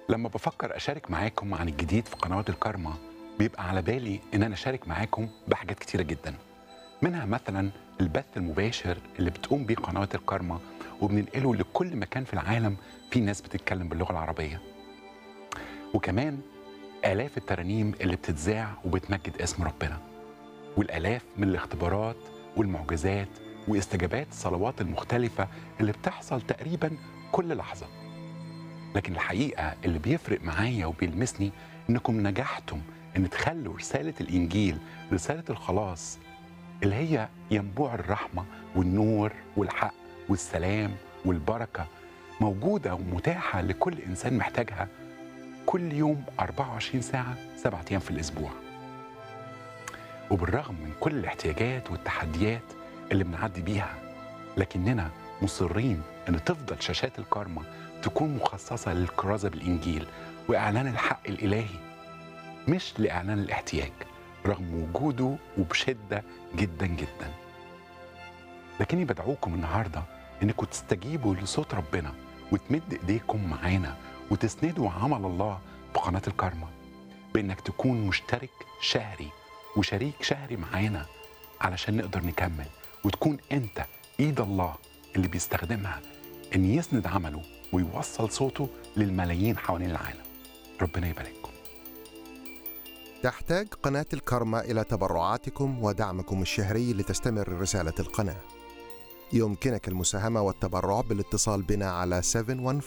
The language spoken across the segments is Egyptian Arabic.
لما بفكر أشارك معاكم عن الجديد في قنوات الكارما بيبقى على بالي إن أنا أشارك معاكم بحاجات كتيرة جدا منها مثلا البث المباشر اللي بتقوم بيه قنوات الكارما وبننقله لكل مكان في العالم في ناس بتتكلم باللغة العربية وكمان آلاف الترانيم اللي بتتذاع وبتمجد اسم ربنا والآلاف من الاختبارات والمعجزات واستجابات الصلوات المختلفة اللي بتحصل تقريبا كل لحظة لكن الحقيقة اللي بيفرق معايا وبيلمسني إنكم نجحتم إن تخلوا رسالة الإنجيل رسالة الخلاص اللي هي ينبوع الرحمة والنور والحق والسلام والبركة موجودة ومتاحة لكل إنسان محتاجها كل يوم 24 ساعة سبعة أيام في الأسبوع وبالرغم من كل الاحتياجات والتحديات اللي بنعدي بيها لكننا مصرين ان تفضل شاشات الكارما تكون مخصصه للكرازه بالانجيل واعلان الحق الالهي مش لاعلان الاحتياج رغم وجوده وبشده جدا جدا لكني بدعوكم النهارده انكم تستجيبوا لصوت ربنا وتمد ايديكم معانا وتسندوا عمل الله في قناه الكارما بانك تكون مشترك شهري وشريك شهري معانا علشان نقدر نكمل وتكون انت ايد الله اللي بيستخدمها ان يسند عمله ويوصل صوته للملايين حوالين العالم ربنا يبارككم تحتاج قناة الكرمة إلى تبرعاتكم ودعمكم الشهري لتستمر رسالة القناة. يمكنك المساهمة والتبرع بالاتصال بنا على 714-709-4300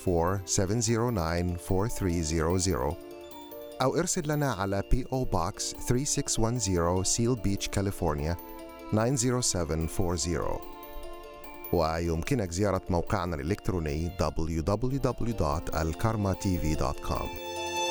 أو ارسل لنا على P.O. Box 3610 Seal Beach, California 90740 ويمكنك زيارة موقعنا الإلكتروني www.alkarmatv.com